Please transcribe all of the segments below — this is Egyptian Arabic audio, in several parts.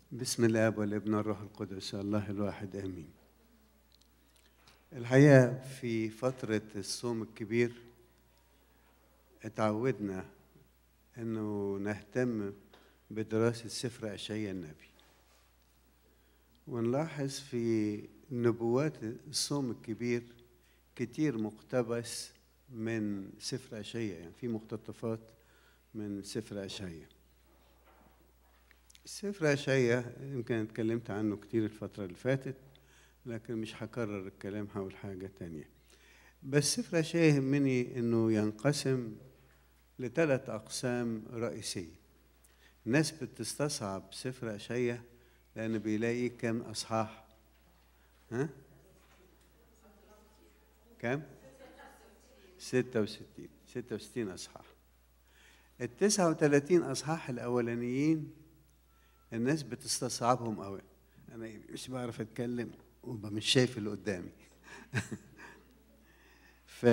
بسم الاب والابن والروح القدس الله الواحد امين الحقيقه في فتره الصوم الكبير اتعودنا انه نهتم بدراسه سفر اشعياء النبي ونلاحظ في نبوات الصوم الكبير كتير مقتبس من سفر اشعياء يعني في مقتطفات من سفر اشعياء سفر أشعية يمكن اتكلمت عنه كتير الفترة اللي فاتت لكن مش هكرر الكلام حول حاجة تانية بس سفر أشعية يهمني إنه ينقسم لثلاث أقسام رئيسية الناس بتستصعب سفر أشعية لأن بيلاقي كام أصحاح ها؟ كام؟ ستة وستين ستة وستين أصحاح التسعة وثلاثين أصحاح الأولانيين الناس بتستصعبهم قوي انا مش بعرف اتكلم ومش شايف اللي قدامي ف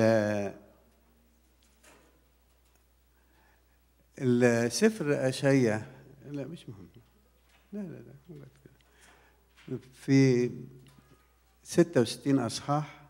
السفر اشعيا لا مش مهم لا لا لا في 66 اصحاح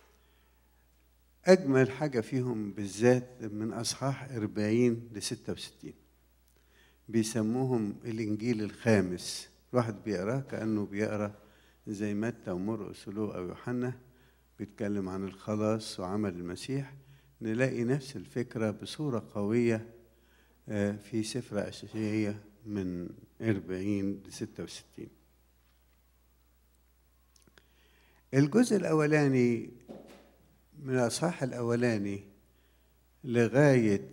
اجمل حاجه فيهم بالذات من اصحاح 40 ل 66 بيسموهم الانجيل الخامس الواحد بيقراه كانه بيقرا زي متى ومرقس ولوقا ويوحنا بيتكلم عن الخلاص وعمل المسيح نلاقي نفس الفكره بصوره قويه في سفر أشعية من 40 ل 66 الجزء الأولاني من الأصحاح الأولاني لغاية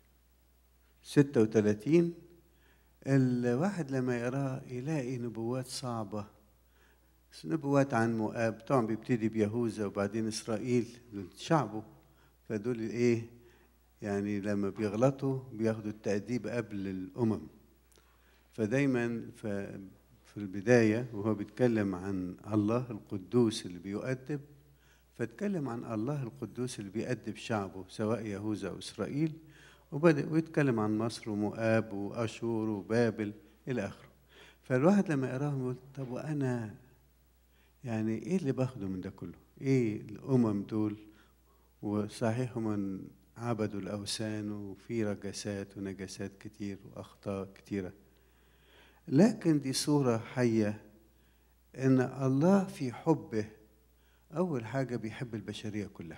36 الواحد لما يقراه يلاقي نبوات صعبة نبوات عن مؤاب طبعا بيبتدي بيهوذا وبعدين إسرائيل شعبه فدول إيه يعني لما بيغلطوا بياخدوا التأديب قبل الأمم فدايما في البداية وهو بيتكلم عن الله القدوس اللي بيؤدب فاتكلم عن الله القدوس اللي بيأدب شعبه سواء يهوذا أو إسرائيل وبدأ ويتكلم عن مصر ومؤاب وأشور وبابل إلى آخره فالواحد لما يقراهم يقول طب وأنا يعني إيه اللي باخده من ده كله؟ إيه الأمم دول وصحيح هم عبدوا الأوثان وفي رجسات ونجاسات كتير وأخطاء كتيرة لكن دي صورة حية إن الله في حبه أول حاجة بيحب البشرية كلها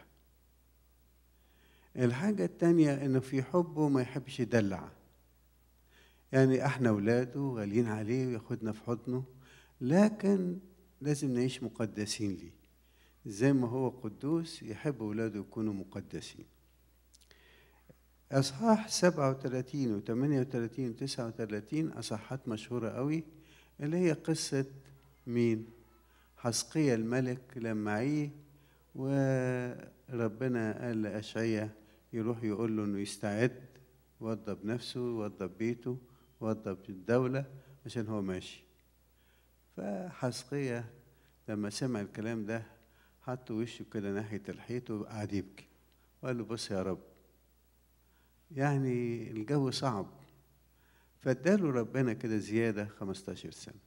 الحاجة التانية إنه في حبه ما يحبش يدلع يعني احنا أولاده غاليين عليه وياخدنا في حضنه لكن لازم نعيش مقدسين ليه زي ما هو قدوس يحب أولاده يكونوا مقدسين أصحاح 37 و 38 و 39 أصحات مشهورة قوي اللي هي قصة مين؟ حسقية الملك لما عيه وربنا قال لأشعية يروح يقول له إنه يستعد وضب نفسه وضب بيته وضب الدولة عشان هو ماشي فحسقية لما سمع الكلام ده حط وشه كده ناحية الحيط وقعد يبكي وقال له بص يا رب يعني الجو صعب فاداله ربنا كده زيادة 15 سنة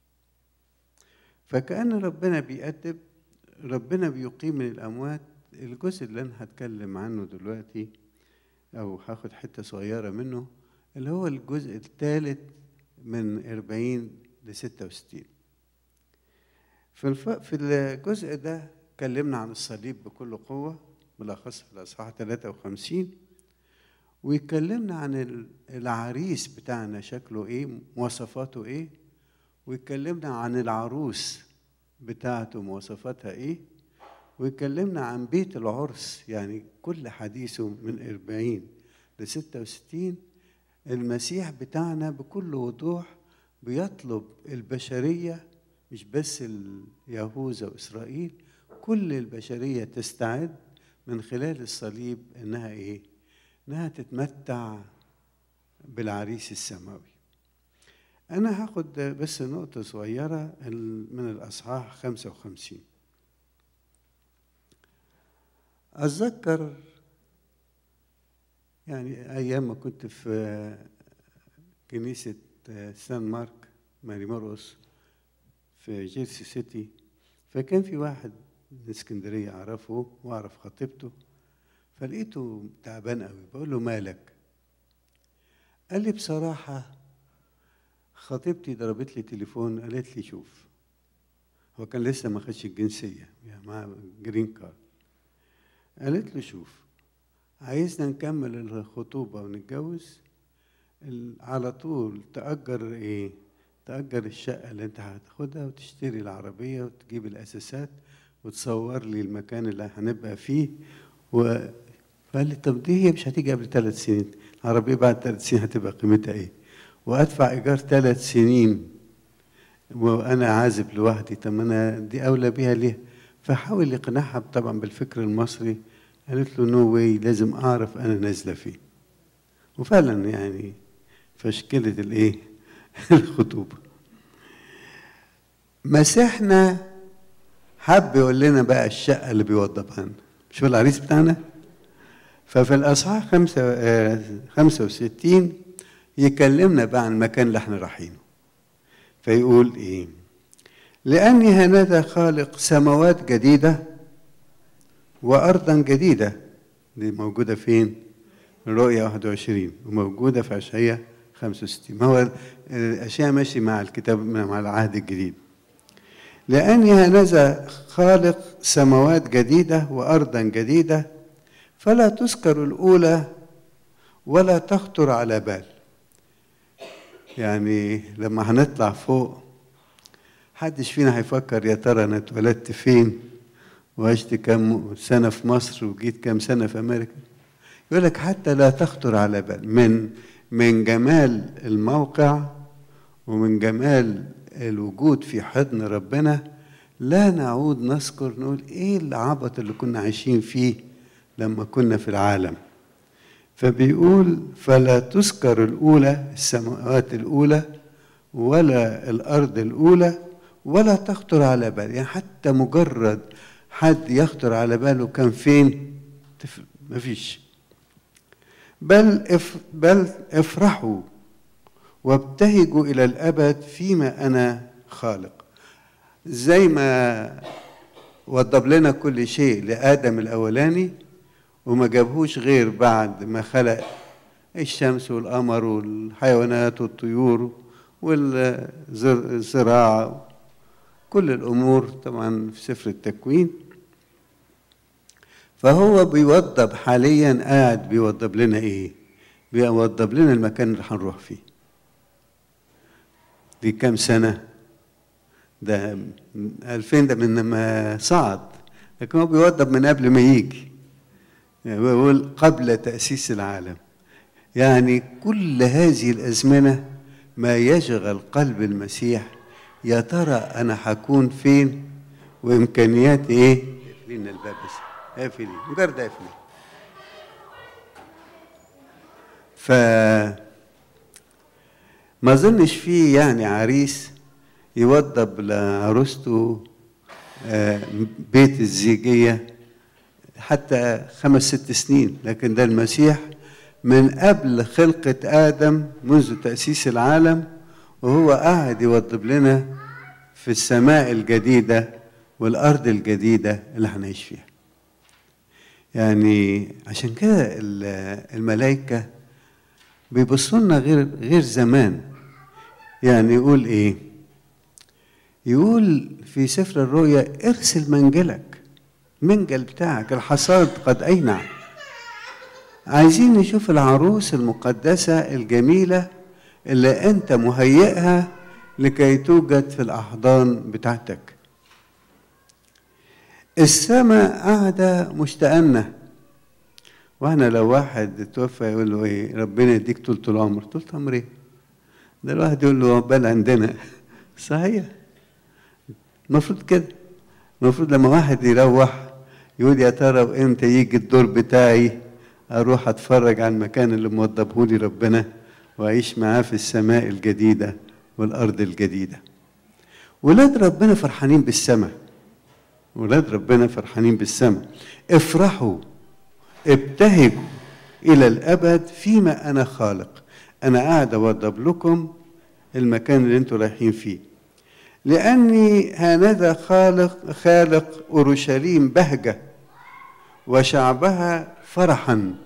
فكأن ربنا بيأدب ربنا بيقيم من الأموات الجزء اللي أنا هتكلم عنه دلوقتي أو هاخد حتة صغيرة منه اللي هو الجزء الثالث من 40 ل 66 في الف... في الجزء ده اتكلمنا عن الصليب بكل قوة بالأخص في الأصحاح 53 ويكلمنا عن العريس بتاعنا شكله ايه مواصفاته ايه ويكلمنا عن العروس بتاعته مواصفاتها ايه ويكلمنا عن بيت العرس يعني كل حديثه من 40 ل 66 المسيح بتاعنا بكل وضوح بيطلب البشرية مش بس اليهوذا وإسرائيل كل البشرية تستعد من خلال الصليب إنها إيه؟ انها تتمتع بالعريس السماوي انا هاخد بس نقطه صغيره من الاصحاح 55 اتذكر يعني ايام ما كنت في كنيسه سان مارك ماري مرقص في جيرسي سيتي فكان في واحد من اسكندريه اعرفه واعرف خطيبته فلقيته تعبان قوي بقول له مالك قال لي بصراحه خطيبتي ضربت لي تليفون قالت لي شوف هو كان لسه ما خدش الجنسيه يعني مع جرين كارد قالت له شوف عايزنا نكمل الخطوبه ونتجوز على طول تأجر ايه تأجر الشقة اللي انت هتاخدها وتشتري العربية وتجيب الأساسات وتصور لي المكان اللي هنبقى فيه و فقال لي طب دي هي مش هتيجي قبل ثلاث سنين العربية بعد ثلاث سنين هتبقى قيمتها ايه وأدفع إيجار ثلاث سنين وأنا عازب لوحدي طب أنا دي أولى بيها ليه فحاول يقنعها طبعا بالفكر المصري قالت له نو واي لازم أعرف أنا نازلة فين وفعلا يعني فشكلت الايه الخطوبة مسيحنا حب يقول لنا بقى الشقة اللي بيوضب عنها شوف العريس بتاعنا ففي الأصحاح خمسة, آه خمسة وستين يكلمنا بقى عن المكان اللي احنا رايحينه فيقول ايه لأني هنذا خالق سماوات جديدة وأرضا جديدة دي موجودة فين؟ الرؤية 21 وموجودة في أشعية 65 ما هو الأشياء ماشي مع الكتاب مع العهد الجديد لأني هنذا خالق سماوات جديدة وأرضا جديدة فلا تذكر الأولى ولا تخطر على بال يعني لما هنطلع فوق حدش فينا هيفكر يا ترى انا اتولدت فين وعشت كام سنه في مصر وجيت كام سنه في امريكا يقول لك حتى لا تخطر على بال من من جمال الموقع ومن جمال الوجود في حضن ربنا لا نعود نذكر نقول ايه العبط اللي كنا عايشين فيه لما كنا في العالم فبيقول فلا تذكر الاولى السماوات الاولى ولا الارض الاولى ولا تخطر على بال يعني حتى مجرد حد يخطر على باله كان فين مفيش بل اف بل افرحوا وابتهجوا الى الابد فيما انا خالق زي ما وضب لنا كل شيء لادم الاولاني وما جابهوش غير بعد ما خلق الشمس والقمر والحيوانات والطيور والزراعه كل الامور طبعا في سفر التكوين فهو بيوضب حاليا قاعد بيوضب لنا ايه بيوضب لنا المكان اللي هنروح فيه دي كام سنة ده ألفين ده من ما صعد لكن هو بيوضب من قبل ما يجي يعني بيقول قبل تأسيس العالم يعني كل هذه الأزمنة ما يشغل قلب المسيح يا ترى أنا هكون فين وإمكانياتي إيه؟ اقفلين الباب بس قافلين مجرد قافلين ف ما اظنش فيه يعني عريس يوضب لعروسته بيت الزيجية حتى خمس ست سنين لكن ده المسيح من قبل خلقة آدم منذ تأسيس العالم وهو قاعد يوضب لنا في السماء الجديدة والأرض الجديدة اللي هنعيش فيها يعني عشان كده الملائكة بيبصوا لنا غير غير زمان يعني يقول ايه يقول في سفر الرؤيا ارسل منجلك المنجل بتاعك الحصاد قد اينع عايزين نشوف العروس المقدسة الجميلة اللي انت مهيئها لكي توجد في الاحضان بتاعتك السماء قاعدة مشتاقنا واحنا لو واحد توفى يقول له ايه ربنا يديك طولة العمر طولة عمر ايه ده الواحد يقول له عقبال عندنا صحيح المفروض كده المفروض لما واحد يروح يقول يا ترى وامتى يجي الدور بتاعي اروح اتفرج على المكان اللي موضبه لي ربنا واعيش معاه في السماء الجديده والارض الجديده ولاد ربنا فرحانين بالسماء ولاد ربنا فرحانين بالسماء افرحوا ابتهجوا الى الابد فيما انا خالق انا قاعد اوضب لكم المكان اللي انتوا رايحين فيه لاني هانذا خالق خالق اورشليم بهجه وشعبها فرحا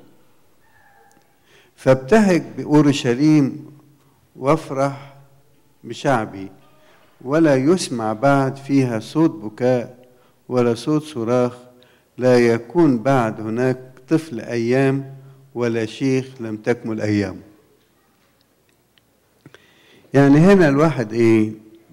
فابتهج باورشليم وافرح بشعبي ولا يسمع بعد فيها صوت بكاء ولا صوت صراخ لا يكون بعد هناك طفل ايام ولا شيخ لم تكمل ايامه يعني هنا الواحد ايه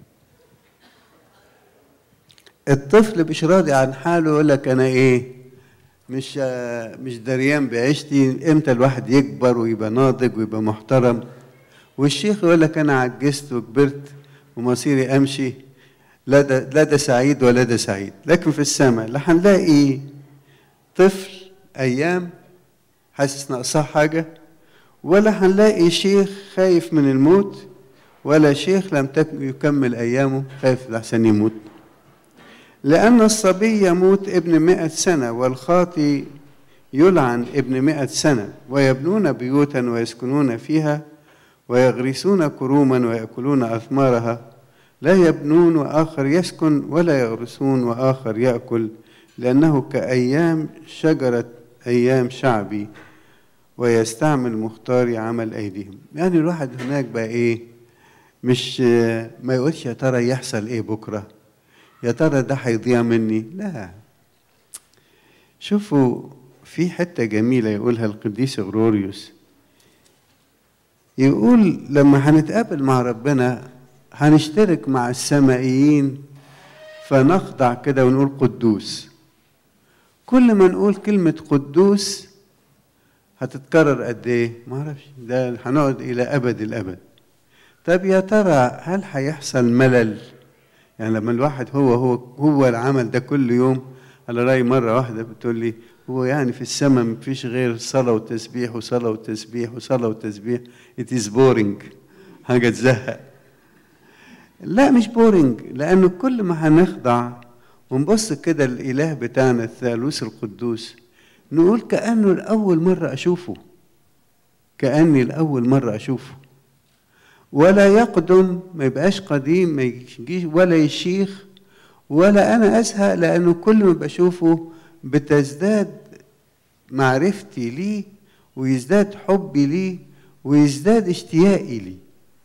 الطفل مش راضي عن حاله يقول لك انا ايه مش مش دريان بعيشتي امتى الواحد يكبر ويبقى ناضج ويبقى محترم والشيخ يقول لك انا عجزت وكبرت ومصيري امشي لا ده لا ده سعيد ولا ده سعيد لكن في السماء لا هنلاقي طفل ايام حاسس ناقصاه حاجه ولا هنلاقي شيخ خايف من الموت ولا شيخ لم يكمل ايامه خايف لحسن يموت لأن الصبي يموت ابن مئة سنة والخاطي يلعن ابن مئة سنة ويبنون بيوتا ويسكنون فيها ويغرسون كروما ويأكلون أثمارها لا يبنون وآخر يسكن ولا يغرسون وآخر يأكل لأنه كأيام شجرة أيام شعبي ويستعمل مختار عمل أيديهم يعني الواحد هناك بقى إيه مش ما يقولش يا ترى يحصل إيه بكرة يا ترى ده هيضيع مني لا شوفوا في حتة جميلة يقولها القديس غروريوس يقول لما هنتقابل مع ربنا هنشترك مع السمائيين فنخضع كده ونقول قدوس كل ما نقول كلمة قدوس هتتكرر قد ايه؟ ما اعرفش ده هنقعد الى ابد الابد طب يا ترى هل هيحصل ملل؟ يعني لما الواحد هو هو هو العمل ده كل يوم على رأي مرة واحدة بتقول لي هو يعني في السماء مفيش غير صلاة وتسبيح وصلاة وتسبيح وصلاة وتسبيح it is boring حاجة تزهق لا مش بورينج لأنه كل ما هنخضع ونبص كده الإله بتاعنا الثالوث القدوس نقول كأنه لأول مرة أشوفه كأني لأول مرة أشوفه ولا يقدم ما يبقاش قديم ما يجيش ولا يشيخ ولا انا ازهق لانه كل ما بشوفه بتزداد معرفتي ليه ويزداد حبي ليه ويزداد اشتياقي ليه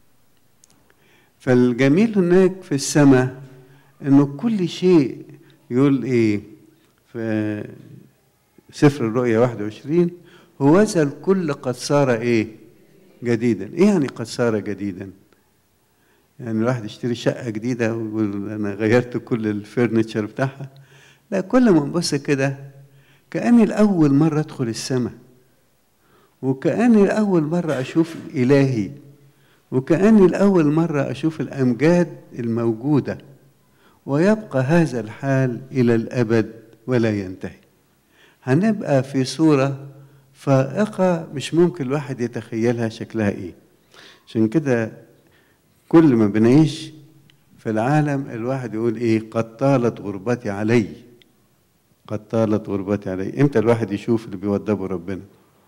فالجميل هناك في السماء انه كل شيء يقول ايه في سفر الرؤيا 21 هوذا الكل قد صار ايه جديدا ايه يعني قد صار جديدا يعني الواحد يشتري شقه جديده ويقول انا غيرت كل الفرنتشر بتاعها لا كل ما نبص كده كاني لاول مره ادخل السماء وكاني لاول مره اشوف الهي وكاني لاول مره اشوف الامجاد الموجوده ويبقى هذا الحال الى الابد ولا ينتهي هنبقى في صوره فائقة مش ممكن الواحد يتخيلها شكلها ايه عشان كده كل ما بنعيش في العالم الواحد يقول ايه قد طالت غربتي علي قد طالت غربتي علي امتى الواحد يشوف اللي بيوضبه ربنا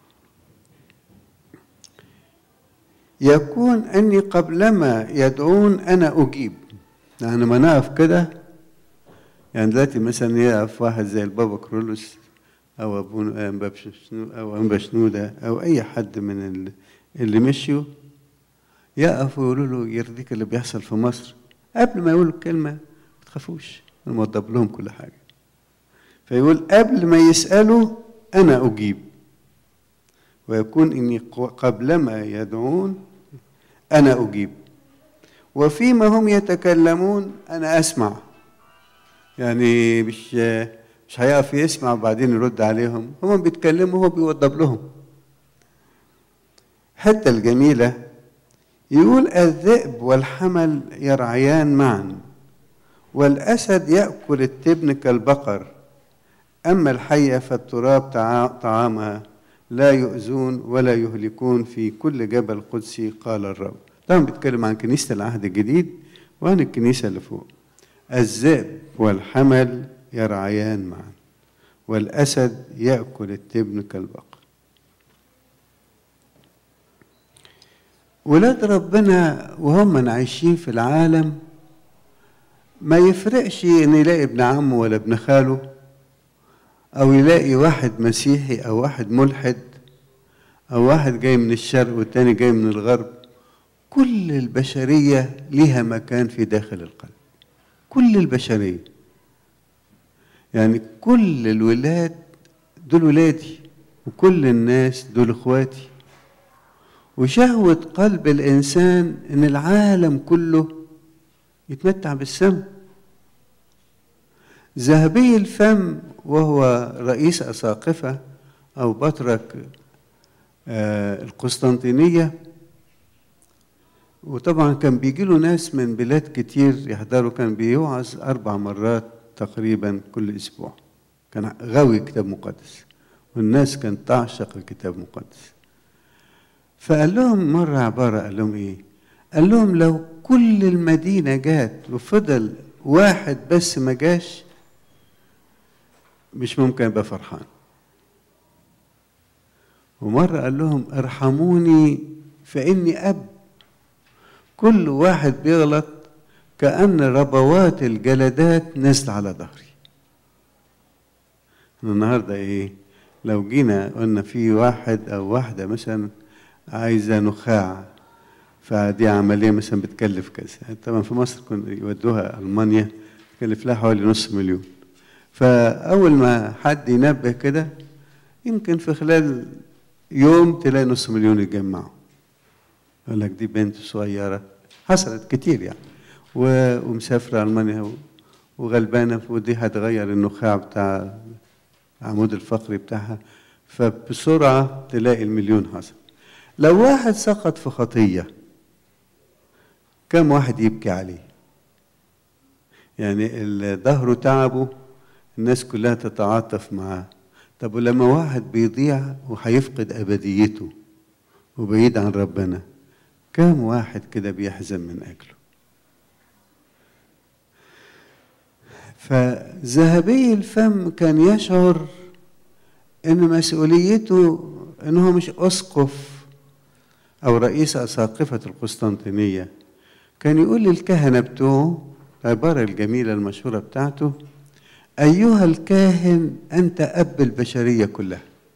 يكون اني قبلما يدعون انا اجيب يعني ما نقف كده يعني دلوقتي مثلا يقف واحد زي البابا كرولوس او ابونا انباب او انبا شنوده او اي حد من اللي مشيوا يقفوا يقولوا له يرضيك اللي بيحصل في مصر قبل ما يقولوا الكلمه ما تخافوش انا موضب لهم كل حاجه فيقول قبل ما يسالوا انا اجيب ويكون اني قبلما يدعون انا اجيب وفيما هم يتكلمون انا اسمع يعني مش مش هيقف يسمع وبعدين يرد عليهم هم بيتكلموا هو بيوضب لهم حتى الجميلة يقول الذئب والحمل يرعيان معا والأسد يأكل التبن كالبقر أما الحية فالتراب طعامها لا يؤذون ولا يهلكون في كل جبل قدسي قال الرب طبعا بيتكلم عن كنيسة العهد الجديد وعن الكنيسة اللي فوق الذئب والحمل يرعيان معا والأسد يأكل التبن كالبقر ولاد ربنا وهم عايشين في العالم ما يفرقش ان يلاقي ابن عمه ولا ابن خاله او يلاقي واحد مسيحي او واحد ملحد او واحد جاي من الشرق والتاني جاي من الغرب كل البشريه ليها مكان في داخل القلب كل البشريه يعني كل الولاد دول ولادي وكل الناس دول اخواتي وشهوة قلب الإنسان إن العالم كله يتمتع بالسماء ذهبي الفم وهو رئيس أساقفة أو بطرك آه القسطنطينية وطبعا كان بيجي له ناس من بلاد كتير يحضروا كان بيوعظ أربع مرات تقريبا كل أسبوع كان غاوي كتاب مقدس والناس كانت تعشق الكتاب المقدس فقال لهم مرة عبارة قال لهم إيه؟ قال لهم لو كل المدينة جات وفضل واحد بس ما جاش مش ممكن أبقى فرحان ومرة قال لهم ارحموني فإني أب كل واحد بيغلط كأن ربوات الجلدات نزل على ظهري النهاردة إيه لو جينا قلنا في واحد أو واحدة مثلا عايزة نخاع فدي عملية مثلا بتكلف كذا طبعا في مصر كنا يودوها ألمانيا تكلف لها حوالي نص مليون فأول ما حد ينبه كده يمكن في خلال يوم تلاقي نص مليون يتجمعوا يقول لك دي بنت صغيرة حصلت كتير يعني ومسافرة ألمانيا وغلبانة ودي هتغير النخاع بتاع العمود الفقري بتاعها فبسرعة تلاقي المليون حصل لو واحد سقط في خطية كم واحد يبكي عليه يعني ظهره تعبه الناس كلها تتعاطف معاه طب ولما واحد بيضيع وهيفقد أبديته وبعيد عن ربنا كم واحد كده بيحزن من أجله فذهبي الفم كان يشعر ان مسؤوليته انه مش اسقف او رئيس اساقفه القسطنطينيه كان يقول للكهنه بتوعه العباره الجميله المشهوره بتاعته ايها الكاهن انت اب البشريه كلها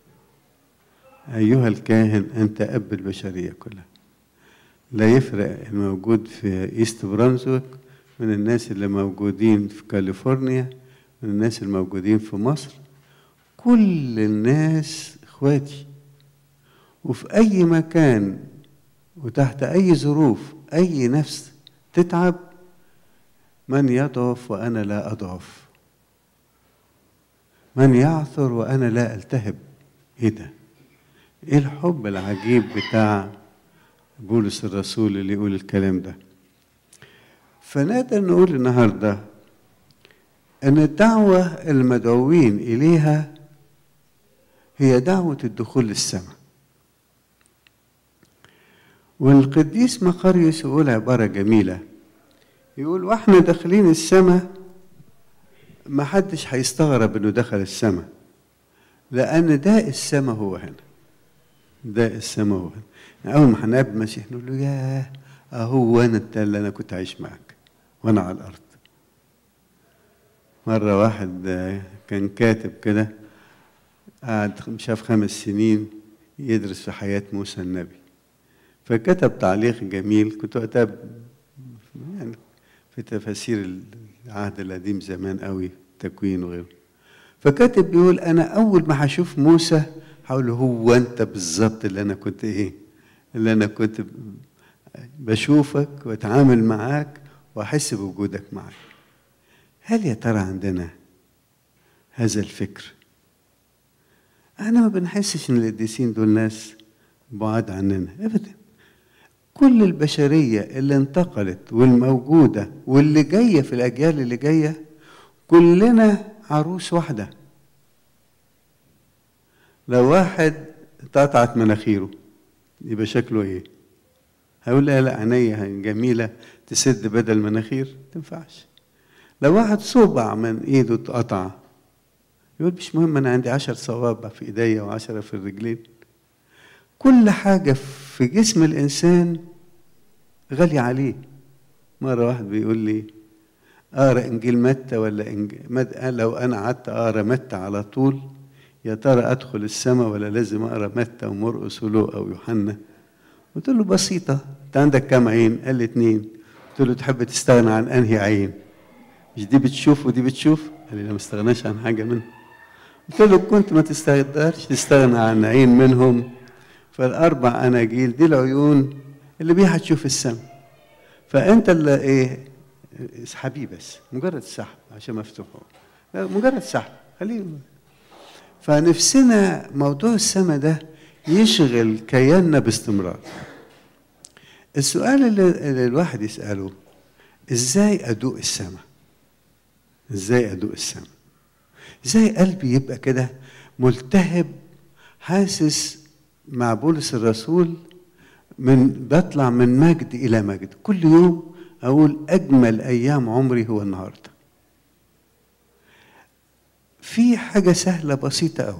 ايها الكاهن انت اب البشريه كلها لا يفرق الموجود في ايست برانزويك من الناس اللي موجودين في كاليفورنيا من الناس الموجودين في مصر كل الناس اخواتي وفي اي مكان وتحت اي ظروف اي نفس تتعب من يضعف وانا لا اضعف من يعثر وانا لا التهب ايه ده ايه الحب العجيب بتاع بولس الرسول اللي يقول الكلام ده فنقدر نقول النهارده ان الدعوه المدعوين اليها هي دعوه الدخول للسماء والقديس مقريوس يقول عباره جميله يقول واحنا داخلين السماء ما حدش هيستغرب انه دخل السماء لان داء السماء هو هنا داء السماء هو هنا يعني اول ما هنقابل المسيح نقول له ياه اهو انا اللي انا كنت عايش معاك وانا على الارض مره واحد كان كاتب كده قعد شاف خمس سنين يدرس في حياه موسى النبي فكتب تعليق جميل كنت وقتها يعني في تفاسير العهد القديم زمان قوي تكوين وغيره فكاتب بيقول انا اول ما هشوف موسى هقول هو انت بالظبط اللي انا كنت ايه اللي انا كنت بشوفك واتعامل معاك واحس بوجودك معي هل يا ترى عندنا هذا الفكر احنا ما بنحسش ان القديسين دول ناس بعاد عننا ابدا كل البشريه اللي انتقلت والموجوده واللي جايه في الاجيال اللي جايه كلنا عروس واحده لو واحد اتقطعت مناخيره يبقى شكله ايه هيقول لا لا عينيا جميله تسد بدل مناخير تنفعش لو واحد صبع من ايده اتقطع يقول مش مهم انا عندي عشر صوابع في ايديا وعشرة في الرجلين كل حاجة في جسم الإنسان غالية عليه مرة واحد بيقول لي اقرا انجيل متى ولا انجيل مد... لو انا قعدت اقرا متى على طول يا ترى ادخل السماء ولا لازم اقرا متى ومرقس ولوقا ويوحنا قلت له بسيطه انت عندك كام عين قال لي اتنين قلت له تحب تستغنى عن انهي عين مش دي بتشوف ودي بتشوف قال لي لا ما استغناش عن حاجه منهم قلت له كنت ما تستقدرش تستغنى عن عين منهم فالاربع اناجيل دي العيون اللي بيها تشوف السماء فانت اللي ايه اسحبيه بس مجرد سحب عشان مفتوح لا مجرد سحب خليه فنفسنا موضوع السماء ده يشغل كياننا باستمرار السؤال اللي, اللي الواحد يسأله ازاي ادوق السماء ازاي ادوق السماء ازاي قلبي يبقى كده ملتهب حاسس مع بولس الرسول من بطلع من مجد الى مجد كل يوم اقول اجمل ايام عمري هو النهارده في حاجه سهله بسيطه قوي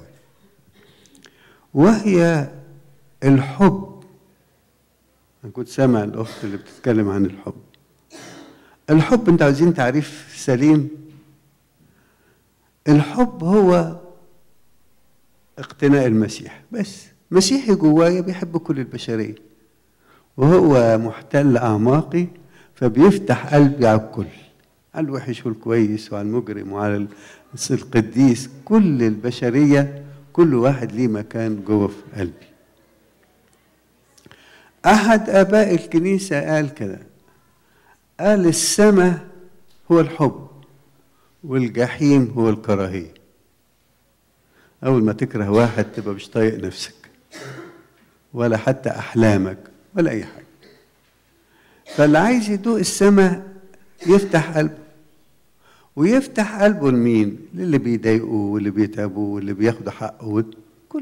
وهي الحب انا كنت سامع الاخت اللي بتتكلم عن الحب الحب انت عايزين تعريف سليم الحب هو اقتناء المسيح بس مسيحي جوايا بيحب كل البشريه وهو محتل اعماقي فبيفتح قلبي على الكل على الوحش والكويس وعلى المجرم وعلى القديس كل البشريه كل واحد ليه مكان جوه في قلبي احد اباء الكنيسه قال كده قال السماء هو الحب والجحيم هو الكراهيه اول ما تكره واحد تبقى مش طايق نفسك ولا حتى احلامك ولا اي حاجه فاللي عايز يدوق السماء يفتح قلبه ويفتح قلبه لمين للي بيضايقوه واللي بيتعبوه واللي بياخدوا حقه كله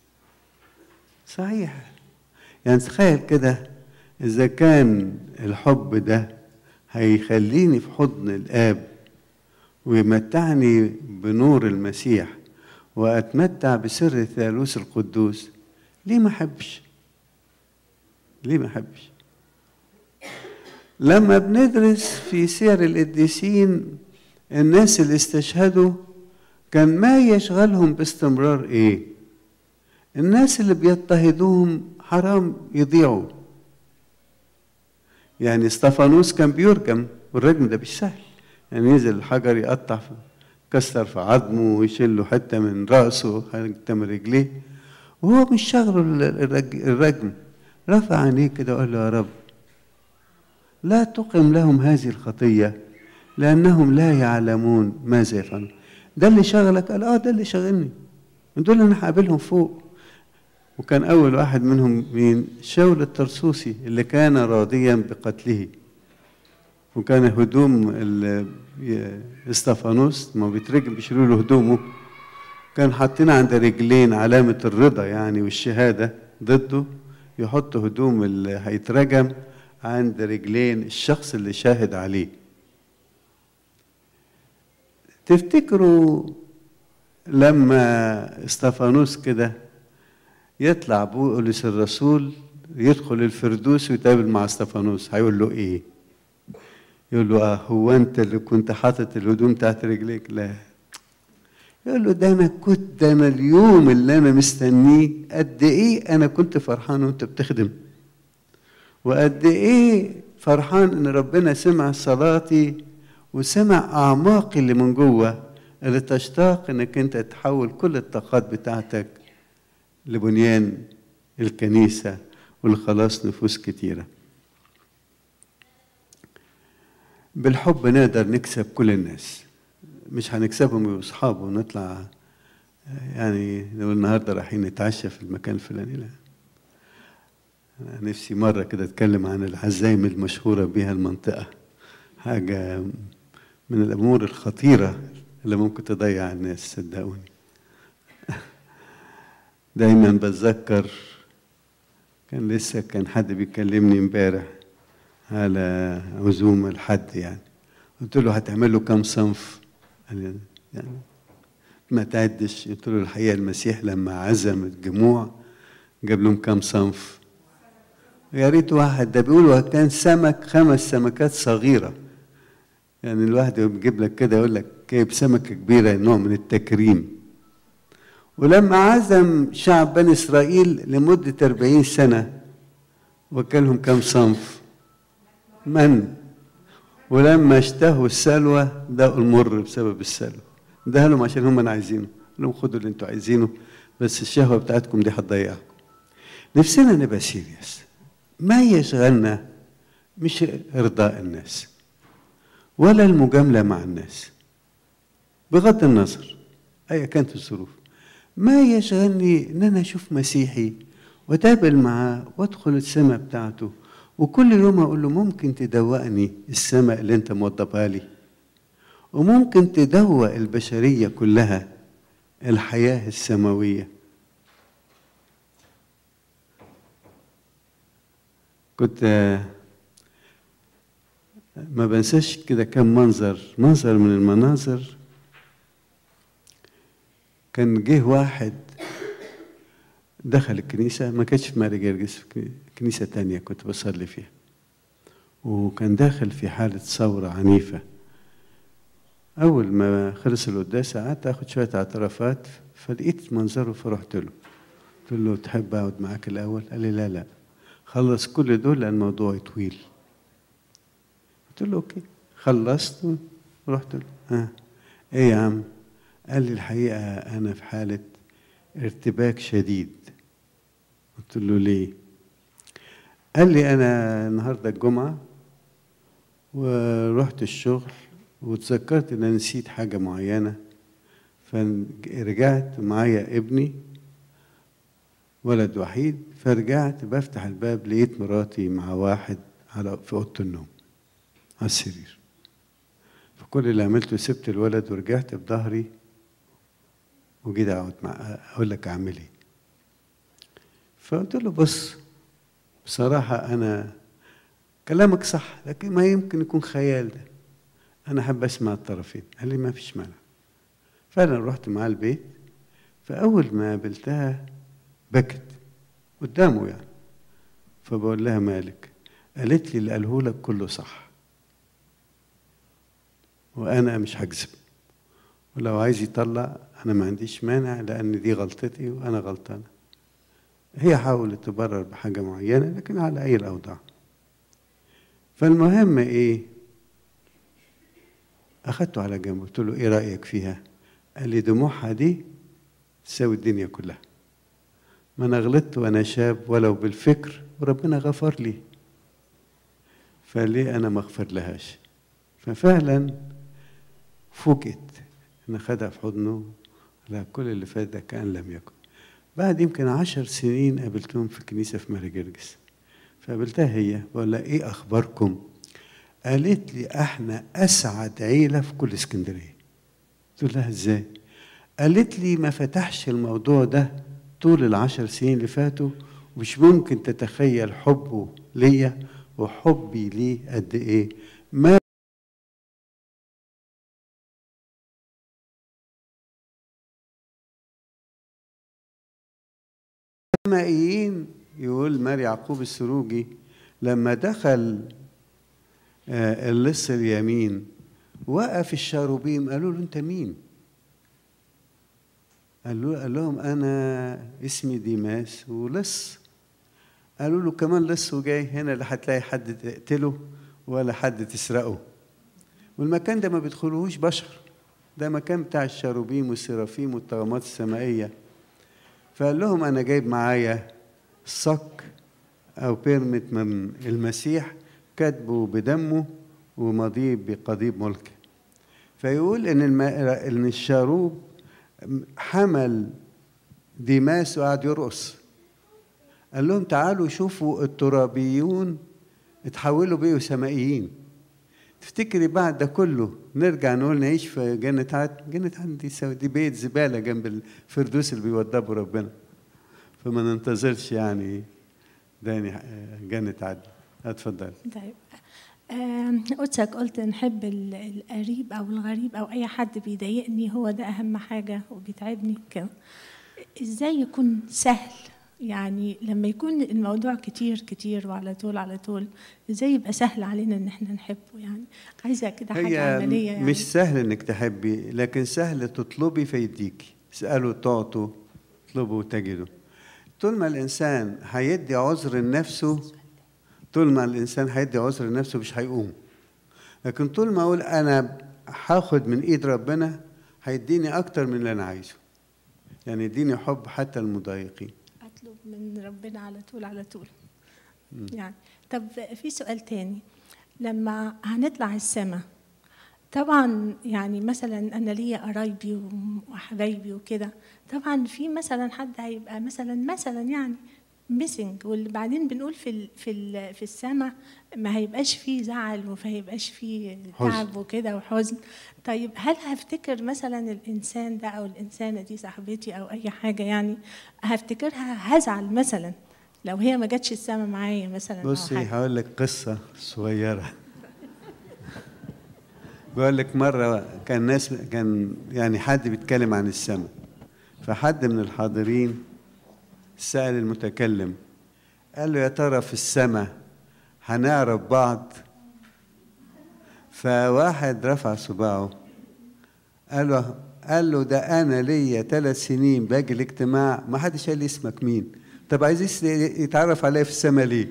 صحيح يعني تخيل كده اذا كان الحب ده هيخليني في حضن الاب ويمتعني بنور المسيح واتمتع بسر الثالوث القدوس ليه ما احبش ليه ما احبش لما بندرس في سير القديسين الناس اللي استشهدوا كان ما يشغلهم باستمرار ايه الناس اللي بيضطهدوهم حرام يضيعوا يعني استفانوس كان بيرجم والرجم ده مش سهل يعني ينزل الحجر يقطع في كسر في عظمه ويشيل له حته من راسه حته من رجليه وهو مش شغله الرجم رفع عينيه كده وقال له يا رب لا تقم لهم هذه الخطيه لانهم لا يعلمون ماذا يفعلون ده اللي شغلك قال اه ده اللي شغلني دول انا هقابلهم فوق وكان اول واحد منهم مين شاول الترسوسي اللي كان راضيا بقتله وكان هدوم استفانوس ما بيترجم بيشيلوا له هدومه كان حاطين عند رجلين علامة الرضا يعني والشهادة ضده يحط هدوم اللي هيترجم عند رجلين الشخص اللي شاهد عليه تفتكروا لما استفانوس كده يطلع بولس الرسول يدخل الفردوس ويتقابل مع استفانوس هيقول له ايه يقول له اه هو انت اللي كنت حاطط الهدوم تحت رجليك لا يقول له ده انا كنت ده انا اليوم اللي انا مستنيه قد ايه انا كنت فرحان وانت بتخدم وقد ايه فرحان ان ربنا سمع صلاتي وسمع اعماقي اللي من جوه اللي تشتاق انك انت تحول كل الطاقات بتاعتك لبنيان الكنيسه ولخلاص نفوس كتيره بالحب نقدر نكسب كل الناس مش هنكسبهم يبقوا اصحاب ونطلع يعني لو النهارده رايحين نتعشى في المكان الفلاني لا أنا نفسي مرة كده أتكلم عن العزايم المشهورة بها المنطقة حاجة من الأمور الخطيرة اللي ممكن تضيع الناس صدقوني دايما بتذكر كان لسه كان حد بيكلمني امبارح على عزوم الحد يعني قلت له هتعمل له كام صنف قال يعني ما تعدش قلت له الحقيقه المسيح لما عزم الجموع جاب لهم كام صنف يا ريت واحد ده بيقول كان سمك خمس سمكات صغيرة يعني الواحد بيجيب لك كده يقول لك جايب سمكة كبيرة نوع من التكريم ولما عزم شعب بني إسرائيل لمدة أربعين سنة وكلهم كم صنف من ولما اشتهوا السلوى دقوا المر بسبب السلوى ده لهم عشان هم عايزينه لهم خدوا اللي انتوا عايزينه بس الشهوة بتاعتكم دي هتضيعكم نفسنا نبقى سيريس ما يشغلنا مش إرضاء الناس ولا المجاملة مع الناس بغض النظر أيا كانت الظروف ما يشغلني إن أنا أشوف مسيحي وأتقابل معاه وأدخل السماء بتاعته وكل يوم أقول له ممكن تدوقني السماء اللي أنت موضبها لي وممكن تدوق البشرية كلها الحياة السماوية كنت ما بنساش كده كم منظر منظر من المناظر كان جه واحد دخل الكنيسة ما كانش في ماري جرجس في كنيسة تانية كنت بصلي فيها وكان داخل في حالة ثورة عنيفة أول ما خلص القداس قعدت آخد شوية اعترافات فلقيت منظره فرحت له قلت له تحب أقعد معاك الأول؟ قال لي لا لا خلص كل دول لأن الموضوع طويل قلت له أوكي خلصت ورحت له ها إيه يا عم؟ قال لي الحقيقة أنا في حالة ارتباك شديد قلت له ليه؟ قال لي أنا النهاردة الجمعة ورحت الشغل وتذكرت ان انا نسيت حاجه معينه فرجعت معايا ابني ولد وحيد فرجعت بفتح الباب لقيت مراتي مع واحد على في اوضه النوم على السرير فكل اللي عملته سبت الولد ورجعت بظهري وجيت اقعد مع اقول لك اعمل ايه فقلت له بص بصراحه انا كلامك صح لكن ما يمكن يكون خيال ده انا احب اسمع الطرفين قال لي ما فيش مانع فعلا رحت معاه البيت فاول ما قابلتها بكت قدامه يعني فبقول لها مالك قالت لي اللي قاله لك كله صح وانا مش هكذب ولو عايز يطلع انا ما عنديش مانع لان دي غلطتي وانا غلطانه هي حاولت تبرر بحاجه معينه لكن على اي الاوضاع فالمهم ايه أخدته على جنب قلت له إيه رأيك فيها؟ قال لي دموعها دي تساوي الدنيا كلها ما أنا غلطت وأنا شاب ولو بالفكر وربنا غفر لي فليه أنا ما أغفر لهاش ففعلا فوجئت أنا خدها في حضنه لا كل اللي فات ده كان لم يكن بعد يمكن عشر سنين قابلتهم في كنيسة في ماري جرجس فقابلتها هي بقول لها إيه أخباركم؟ قالت لي احنا اسعد عيله في كل اسكندريه قلت لها ازاي قالت لي ما فتحش الموضوع ده طول العشر سنين اللي فاتوا مش ممكن تتخيل حبه ليا وحبي ليه قد ايه ما السمائيين يقول ماري يعقوب السروجي لما دخل اللص اليمين وقف الشاروبيم قالوا له انت مين قال, له قال لهم انا اسمي ديماس ولص قالوا له كمان لص وجاي هنا لا هتلاقي حد تقتله ولا حد تسرقه والمكان ده ما بيدخلوهوش بشر ده مكان بتاع الشاروبيم والسرافيم والطغمات السمائيه فقال لهم انا جايب معايا صك او بيرمت من المسيح كاتبه بدمه وماضيه بقضيب ملكه فيقول ان الم... ان الشاروب حمل ديماس وقعد يرقص قال لهم تعالوا شوفوا الترابيون اتحولوا بقوا سمائيين تفتكري بعد ده كله نرجع نقول نعيش في جنة عدن جنة عدن دي سو... دي بيت زبالة جنب الفردوس اللي بيوضبه ربنا فما ننتظرش يعني داني جنة عدن اتفضل طيب قدسك قلت نحب القريب او الغريب او اي حد بيضايقني هو ده اهم حاجه وبيتعبني كده ازاي يكون سهل يعني لما يكون الموضوع كتير كتير وعلى طول على طول ازاي يبقى سهل علينا ان احنا نحبه يعني عايزه كده حاجه هي عمليه يعني مش سهل انك تحبي لكن سهل تطلبي فيديكي اسألوا تعطوا اطلبوا تجدوا طول ما الانسان هيدي عذر لنفسه طول ما الانسان هيدي عذر لنفسه مش هيقوم لكن طول ما اقول انا هاخد من ايد ربنا هيديني اكتر من اللي انا عايزه يعني يديني حب حتى المضايقين اطلب من ربنا على طول على طول يعني طب في سؤال تاني لما هنطلع السماء طبعا يعني مثلا انا ليا قرايبي وحبايبي وكده طبعا في مثلا حد هيبقى مثلا مثلا يعني ميسنج واللي بعدين بنقول في ال في ال في السماء ما هيبقاش فيه زعل وما هيبقاش فيه حزن. تعب وكده وحزن طيب هل هفتكر مثلا الانسان ده او الانسانه دي صاحبتي او اي حاجه يعني هفتكرها هزعل مثلا لو هي ما جاتش السما معايا مثلا أو بصي حاجة. هقول لك قصة صغيرة بقول لك مرة كان ناس كان يعني حد بيتكلم عن السماء فحد من الحاضرين سأل المتكلم قال له يا ترى في السماء هنعرف بعض فواحد رفع صباعه قال له قال له ده انا ليا ثلاث سنين باجي الاجتماع ما حدش قال لي اسمك مين طب عايز يس- يتعرف عليا في السماء ليه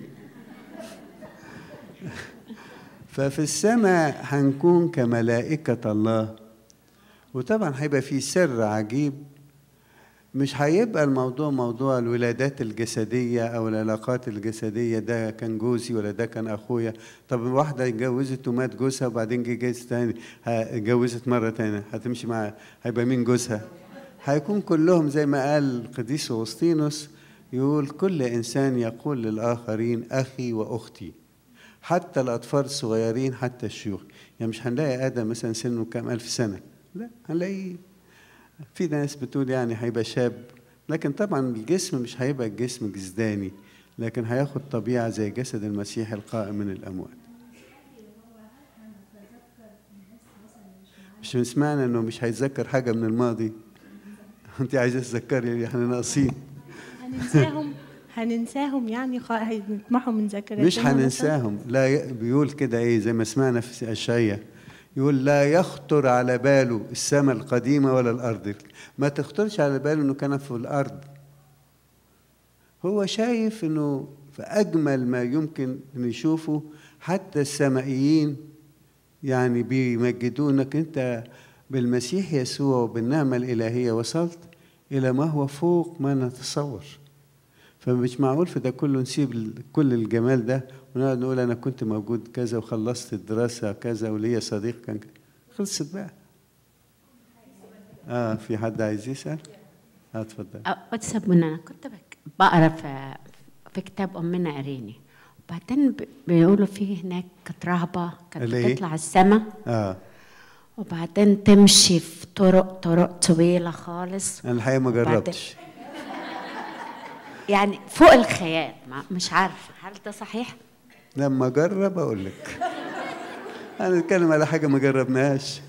ففي السماء هنكون كملائكة الله وطبعا هيبقى في سر عجيب مش هيبقى الموضوع موضوع الولادات الجسدية أو العلاقات الجسدية ده كان جوزي ولا ده كان أخويا طب واحدة اتجوزت ومات جوزها وبعدين جه جوز تاني ه- اتجوزت مرة تانية هتمشي مع هيبقى مين جوزها هيكون كلهم زي ما قال القديس أغسطينوس يقول كل إنسان يقول للآخرين أخي وأختي حتى الأطفال الصغيرين حتى الشيوخ يعني مش هنلاقي آدم مثلا سنه كام ألف سنة لا هنلاقيه في ناس بتقول يعني هيبقى شاب لكن طبعا الجسم مش هيبقى الجسم جسداني لكن هياخد طبيعة زي جسد المسيح القائم من الأموات مش سمعنا انه مش هيتذكر حاجة من الماضي انت عايزة تذكري احنا ناقصين هننساهم هننساهم يعني خ- هيطمحوا من ذاكرتنا مش مثلاً؟ هننساهم لا ي... بيقول كده ايه زي ما سمعنا في اشعياء يقول لا يخطر على باله السماء القديمة ولا الأرض ما تخطرش على باله إنه كان في الأرض هو شايف إنه في أجمل ما يمكن إنه يشوفه حتى السمائيين يعني بيمجدونك أنت بالمسيح يسوع وبالنعمة الإلهية وصلت إلى ما هو فوق ما نتصور فمش معقول في ده كله نسيب ال- كل الجمال ده ونقعد نقول انا كنت موجود كذا وخلصت الدراسه كذا وليا صديق كان كذا. خلصت بقى اه في حد عايز يسال اه اتفضل قدس ابونا انا كنت بك- بقرا في في كتاب امنا اريني وبعدين ب- بيقولوا في هناك كانت رهبه كانت اللي إيه؟ بتطلع السما اه وبعدين تمشي في طرق طرق طويله خالص انا الحقيقه ما وبعدين- جربتش يعني فوق الخيال ما مش عارفه هل ده صحيح؟ لما اجرب اقول لك انا نتكلم على حاجه ما جربناهاش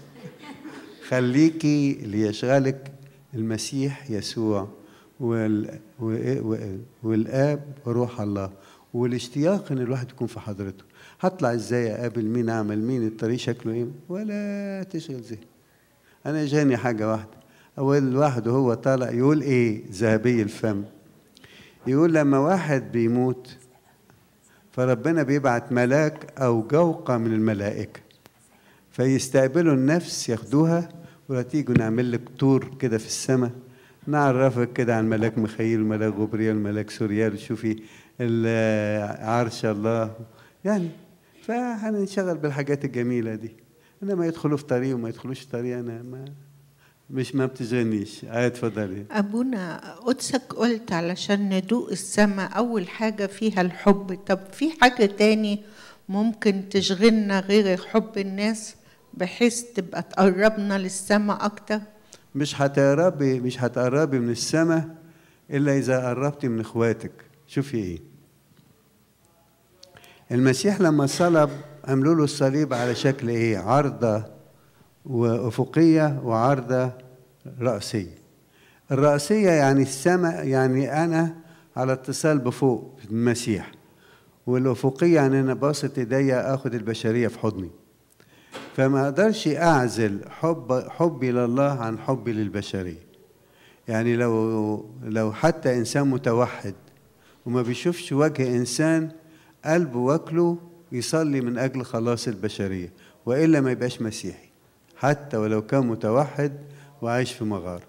خليكي اللي يشغلك المسيح يسوع وال... و... و... والاب وروح الله والاشتياق ان الواحد يكون في حضرته هطلع ازاي اقابل مين اعمل مين الطريق شكله ايه ولا تشغل ذهن انا جاني حاجه واحده اول واحد وهو طالع يقول ايه ذهبي الفم يقول لما واحد بيموت فربنا بيبعت ملاك او جوقه من الملائكه فيستقبلوا النفس ياخدوها ولا تيجوا نعمل لك تور كده في السماء نعرفك كده عن ملاك ميخائيل ملاك غبريال ملاك سوريال وشوفي ال- عرش الله يعني فهننشغل بالحاجات الجميله دي انما يدخلوا في طريق وما يدخلوش في طريق انا ما مش ما بتشغلنيش آه اتفضلي أبونا قدسك قلت علشان ندوق السماء أول حاجة فيها الحب طب في حاجة تاني ممكن تشغلنا غير حب الناس بحيث تبقى تقربنا للسماء أكتر مش هتقربي مش هتقربي من السماء الا اذا قربتي من اخواتك شوفي ايه المسيح لما صلب عملوا له الصليب على شكل ايه عارضه وافقيه وعارضه راسيه الراسيه يعني السماء يعني انا على اتصال بفوق المسيح والأفقية يعني أنا باسط إيديا آخد البشرية في حضني فما أقدرش أعزل حب حبي لله عن حبي للبشرية يعني لو لو حتى إنسان متوحد وما بيشوفش وجه إنسان قلبه واكله يصلي من أجل خلاص البشرية وإلا ما يبقاش مسيحي حتى ولو كان متوحد وعايش في مغارة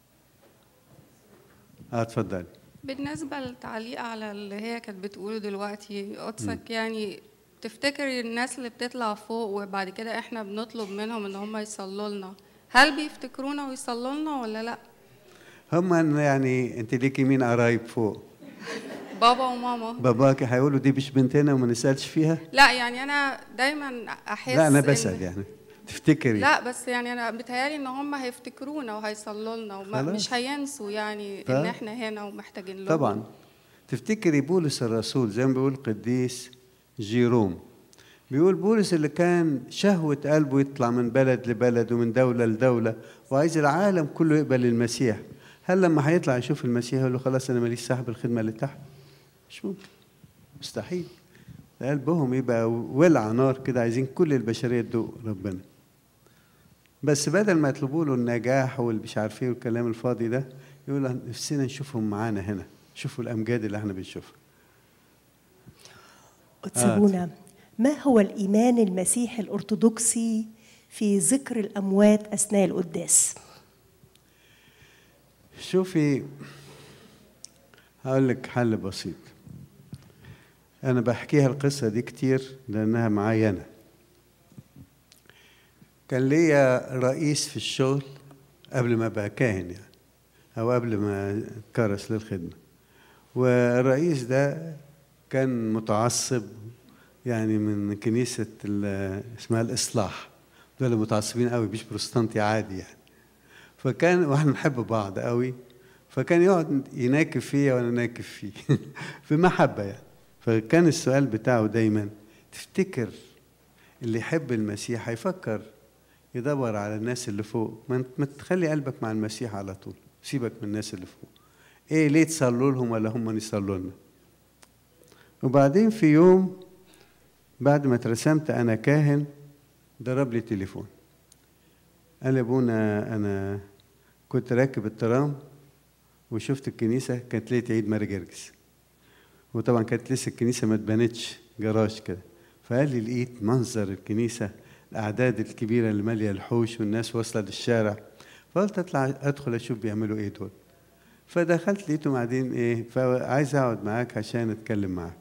اه اتفضلي بالنسبة للتعليق على اللي هي كانت بتقوله دلوقتي قدسك يعني تفتكر الناس اللي بتطلع فوق وبعد كده احنا بنطلب منهم ان هم يصلوا لنا هل بيفتكرونا ويصلوا لنا ولا لا هم يعني انت ليكي مين قرايب فوق بابا وماما باباك هيقولوا دي مش بنتنا وما نسالش فيها لا يعني انا دايما احس لا انا إن- بسال يعني تفتكري لا بس يعني انا بتهيالي ان هم هيفتكرونا وهيصلوا لنا خلاص. ومش هينسوا يعني طب. ان احنا هنا ومحتاجين لهم طبعا تفتكري بولس الرسول زي ما بيقول القديس جيروم بيقول بولس اللي كان شهوة قلبه يطلع من بلد لبلد ومن دولة لدولة وعايز العالم كله يقبل المسيح هل لما هيطلع يشوف المسيح يقول له خلاص أنا ماليش صاحب الخدمة اللي تحت مش ممكن مستحيل قلبهم يبقى ولع نار كده عايزين كل البشرية تدوق ربنا بس بدل ما يطلبوا له النجاح والمش عارف ايه والكلام الفاضي ده يقول نفسنا نشوفهم معانا هنا شوفوا الامجاد اللي احنا بنشوفها أتسابونا ما هو الإيمان المسيحي الأرثوذكسي في ذكر الأموات أثناء القداس؟ شوفي هقول لك حل بسيط انا بحكيها القصه دي كتير لانها معايا انا كان ليا رئيس في الشغل قبل ما بقى كاهن يعني او قبل ما كرس للخدمه والرئيس ده كان متعصب يعني من كنيسه ال- اسمها الاصلاح دول متعصبين قوي مش بروتستانتي عادي يعني فكان واحنا نحب بعض قوي فكان يقعد يناكف فيا وانا ناكف فيه في محبه يعني فكان السؤال بتاعه دايما تفتكر اللي يحب المسيح هيفكر يدور على الناس اللي فوق ما انت- ما تخلي قلبك مع المسيح على طول سيبك من الناس اللي فوق ايه ليه تصلوا لهم ولا هم يصلوا لنا وبعدين في يوم بعد ما اترسمت انا كاهن ضرب لي تليفون قال لي ابونا انا كنت راكب الترام وشفت الكنيسه كانت ليله عيد ماري جرجس وطبعا كانت لسه الكنيسه ما اتبنتش جراج كده فقال لي لقيت منظر الكنيسه الاعداد الكبيره اللي ماليه الحوش والناس واصله للشارع فقلت اطلع ادخل اشوف بيعملوا ايه دول فدخلت لقيتهم قاعدين ايه فعايز اقعد معاك عشان اتكلم معاك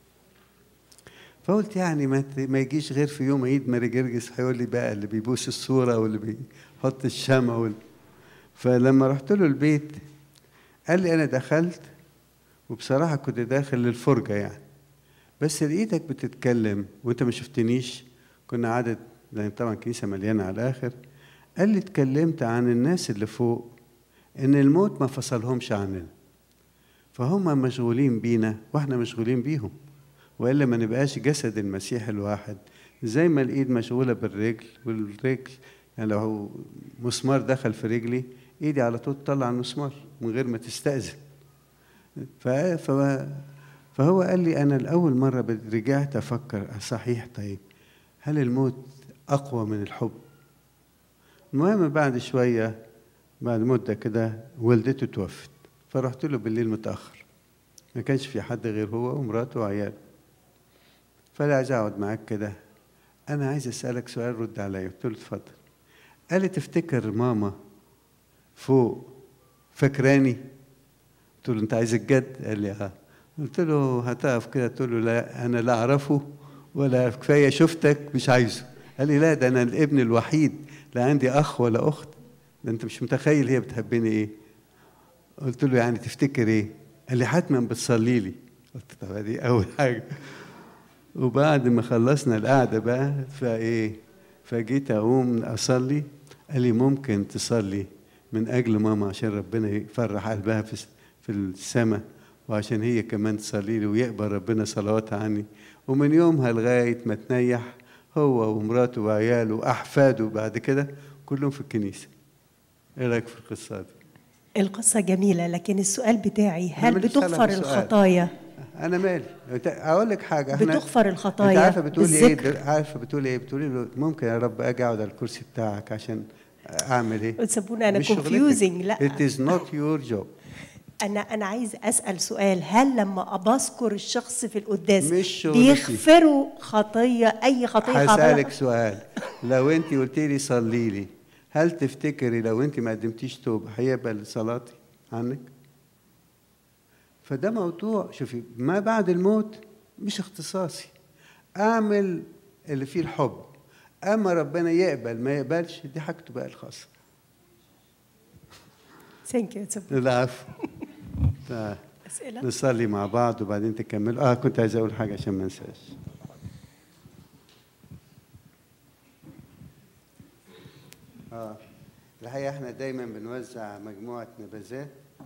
فقلت يعني ما ت- ما يجيش غير في يوم عيد ماري جرجس هيقول لي بقى اللي بيبوس الصوره واللي بيحط الشمع وال... فلما رحت له البيت قال لي انا دخلت وبصراحه كنت داخل للفرجه يعني بس لقيتك بتتكلم وانت ما شفتنيش كنا عدد لان طبعا كنيسه مليانه على الاخر قال لي اتكلمت عن الناس اللي فوق ان الموت ما فصلهمش عننا فهم مشغولين بينا واحنا مشغولين بيهم والا ما نبقاش جسد المسيح الواحد زي ما الايد مشغوله بالرجل والرجل يعني لو مسمار دخل في رجلي ايدي على طول تطلع المسمار من غير ما تستأذن ف... ف... فهو قال لي انا الاول مره بد- رجعت افكر صحيح طيب هل الموت اقوى من الحب المهم بعد شويه بعد مده كده والدته توفت فرحت له بالليل متاخر ما كانش في حد غير هو ومراته وعياله فلا عايز اقعد معاك كده انا عايز اسالك سؤال رد عليا قلت له اتفضل قال لي تفتكر ماما فوق فاكراني قلت له انت عايز الجد قال لي اه قلت له هتقف كده قلت له لا انا لا اعرفه ولا كفايه شفتك مش عايزه قال لي لا ده انا الابن الوحيد لا عندي اخ ولا اخت ده انت مش متخيل هي بتحبني ايه قلت له يعني تفتكر ايه قال لي حتما بتصلي لي قلت طب دي اول حاجه وبعد ما خلصنا القعده بقى فايه فجيت اقوم اصلي قال لي ممكن تصلي من اجل ماما عشان ربنا يفرح قلبها في في السماء وعشان هي كمان تصلي لي ويقبل ربنا صلواتها عني ومن يومها لغايه ما تنيح هو ومراته وعياله واحفاده بعد كده كلهم في الكنيسه ايه رايك في القصه دي القصة جميلة لكن السؤال بتاعي أنا هل ماليش دعوة بتغفر بالسؤال. الخطايا انا مالي اقول لك حاجه احنا بتغفر الخطايا انت عارفه بتقولي ايه بالذكر. دل- عارفه بتقولي ايه بتقولي له ممكن يا رب اجي اقعد على الكرسي بتاعك عشان اعمل ايه تسيبوني أنا مش شغلتك. confusing، لا. it is not your job أنا أنا عايز أسأل سؤال هل لما بذكر الشخص في القداس مش شغلتي. بيغفروا خطية أي خطية خطية هسألك سؤال لو انت قلت لي صلي لي هل تفتكري لو انت ما قدمتيش توبه هيقبل صلاتي عنك فده موضوع شوفي ما بعد الموت مش اختصاصي اعمل اللي فيه الحب اما ربنا يقبل ما يقبلش دي حاجته بقى الخاصه ثانك يو العفو تعال. أسئلة نصلي مع بعض وبعدين تكملوا اه كنت عايز اقول حاجه عشان ما انساش اه الحقيقه احنا دايما بنوزع مجموعه نبذات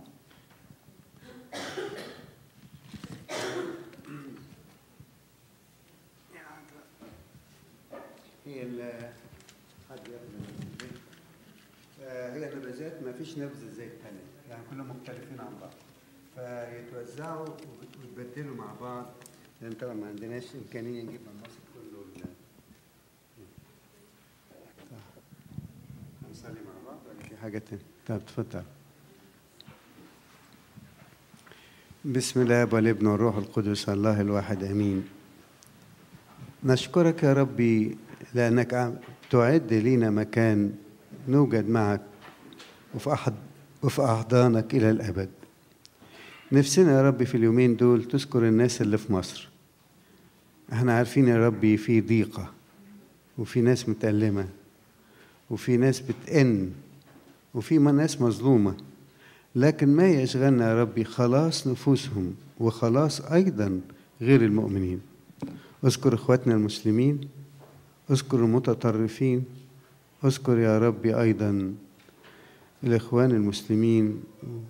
هي ال- حد ياخد النبذات. آه، هي نبذات ما فيش نبذه زي الثانيه يعني كلهم مختلفين عن بعض فيتوزعوا وبت- ويتبدلوا مع بعض لان طبعا ما عندناش امكانيه نجيب من مصر كله ال- هنصلي مع بعض ولا في حاجه تانية؟ طب اتفضل بسم الله والابن والروح القدس الله الواحد امين نشكرك يا ربي لانك عم- تعد لينا مكان نوجد معك وفي أحد وفي أحضانك إلى الأبد نفسنا يا ربي في اليومين دول تذكر الناس اللي في مصر احنا عارفين يا ربي في ضيقة وفي ناس متألمة وفي ناس بتئن وفي م- ناس مظلومة لكن ما يشغلنا يا ربي خلاص نفوسهم وخلاص أيضا غير المؤمنين اذكر اخواتنا المسلمين اذكر المتطرفين اذكر يا ربي ايضا الاخوان المسلمين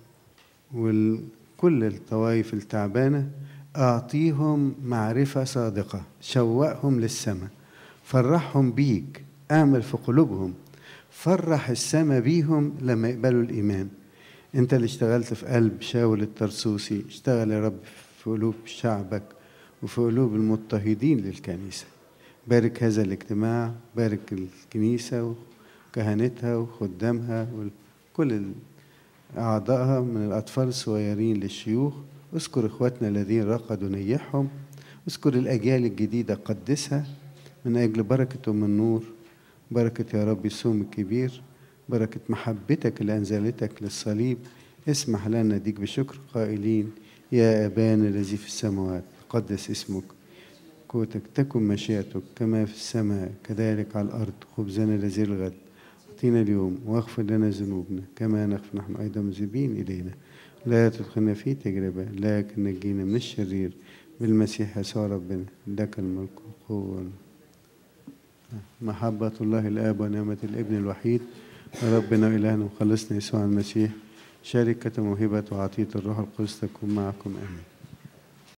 وكل الطوائف التعبانه اعطيهم معرفه صادقه شوقهم للسماء فرحهم بيك اعمل في قلوبهم فرح السماء بيهم لما يقبلوا الايمان انت اللي اشتغلت في قلب شاول الترسوسي اشتغل يا رب في قلوب شعبك وفي قلوب المضطهدين للكنيسه بارك هذا الاجتماع بارك الكنيسة وكهنتها وخدامها وكل أعضائها من الأطفال الصغيرين للشيوخ اذكر إخواتنا الذين رقدوا نيحهم اذكر الأجيال الجديدة قدسها من أجل بركة أم النور بركة يا رب الصوم الكبير بركة محبتك اللي أنزلتك للصليب اسمح لنا نديك بشكر قائلين يا أبانا الذي في السماوات قدس اسمك قوتك تكن مشيئتك كما في السماء كذلك على الأرض خبزنا الذي الغد أعطينا اليوم واغفر لنا ذنوبنا كما نغفر نحن أيضا مذنبين إلينا لا تدخلنا في تجربة لكن نجينا من الشرير بالمسيح يسوع ربنا لك الملك والقوة محبة الله الآب ونعمة الابن الوحيد ربنا وإلهنا وخلصنا يسوع المسيح شركة موهبة وعطية الروح القدس تكون معكم آمين